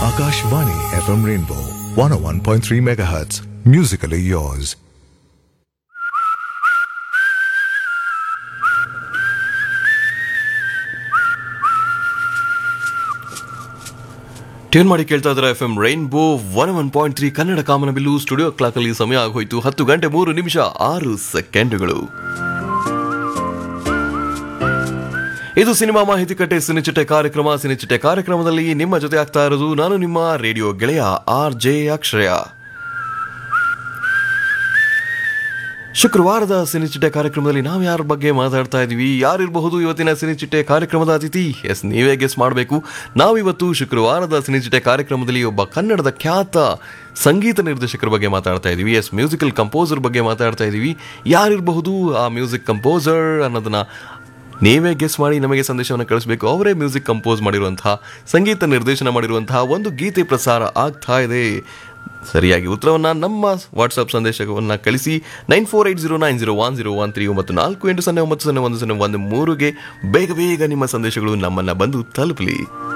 Akashvani FM Rainbow 101.3 MHz. Musically yours. Tune ಮಾಡಿ ಕೇಳ್ತಾ ಇದ್ದಾರೆ F M rainbow one one point three Kannada ಕಾಮನಬಿಲ್ಲು studio clock ಅಲ್ಲಿ ಸಮಯ ಆಗೋಯ್ತು ಹತ್ತು ಗಂಟೆ ಮೂರು ನಿಮಿಷ ಆರು ಸೆಕೆಂಡುಗಳು ಇದು ಸಿನಿಮಾ ಮಾಹಿತಿ ಕಟ್ಟೆ ಸಿನಿಚಿಟ್ಟೆ ಕಾರ್ಯಕ್ರಮ ಸಿನಿಚಿಟ್ಟೆ ಕಾರ್ಯಕ್ರಮದಲ್ಲಿ ನಿಮ್ಮ ಜೊತೆ ಆಗ್ತಾ ಇರೋದು ನಾನು ನಿಮ್ಮ ರೇಡಿಯೋ ಗೆಳೆಯ ಆರ್ ಜೆ ಅಕ್ಷಯ ಶುಕ್ರವಾರದ ಸಿನಿಚಿಟ್ಟೆ ಕಾರ್ಯಕ್ರಮದಲ್ಲಿ ನಾವು ಯಾರ ಬಗ್ಗೆ ಮಾತಾಡ್ತಾ ಇದೀವಿ ಯಾರಿರಬಹುದು ಇವತ್ತಿನ ಸಿನಿಚಿಟ್ಟೆ ಕಾರ್ಯಕ್ರಮದ ಅತಿಥಿ ಎಸ್ ನೀವೇ ಗೆಸ್ ಮಾಡಬೇಕು ನಾವಿವತ್ತು ಶುಕ್ರವಾರದ ಸಿನಿಚಿಟ್ಟೆ ಕಾರ್ಯಕ್ರಮದಲ್ಲಿ ಒಬ್ಬ ಕನ್ನಡದ ಖ್ಯಾತ ಸಂಗೀತ ನಿರ್ದೇಶಕರ ಬಗ್ಗೆ ಮಾತಾಡ್ತಾ ಇದ್ದೀವಿ ಎಸ್ ಮ್ಯೂಸಿಕಲ್ ಕಂಪೋಸರ್ ಬಗ್ಗೆ ಮಾತಾಡ್ತಾ ಇದ್ದೀವಿ ಯಾರಿರಬಹುದು ಆ ಮ್ಯೂಸಿಕ್ ಕಂಪೋಸರ್ ಅನ್ನೋದನ್ನ ನೀವೇ ಗೆಸ್ ಮಾಡಿ ನಮಗೆ ಸಂದೇಶವನ್ನು ಕಳಿಸಬೇಕು ಅವರೇ ಮ್ಯೂಸಿಕ್ ಕಂಪೋಸ್ ಮಾಡಿರುವಂತಹ ಸಂಗೀತ ನಿರ್ದೇಶನ ಮಾಡಿರುವಂತಹ ಒಂದು ಗೀತೆ ಪ್ರಸಾರ ಆಗ್ತಾ ಇದೆ ಸರಿಯಾಗಿ ಉತ್ತರವನ್ನ ನಮ್ಮ ವಾಟ್ಸಪ್ ಸಂದೇಶವನ್ನು ಕಳಿಸಿ nine four eight zero nine zero one zero one three ಒಂಬತ್ತು ನಾಲ್ಕು ಎಂಟು ಸೊನ್ನೆ ಒಂಬತ್ತು ಸೊನ್ನೆ ಒಂದು ಸೊನ್ನೆ ಒಂದು ಮೂರುಗೆ ಬೇಗ ಬೇಗ ನಿಮ್ಮ ಸಂದೇಶಗಳು ನಮ್ಮನ್ನ ಬಂದು ತಲುಪಲಿ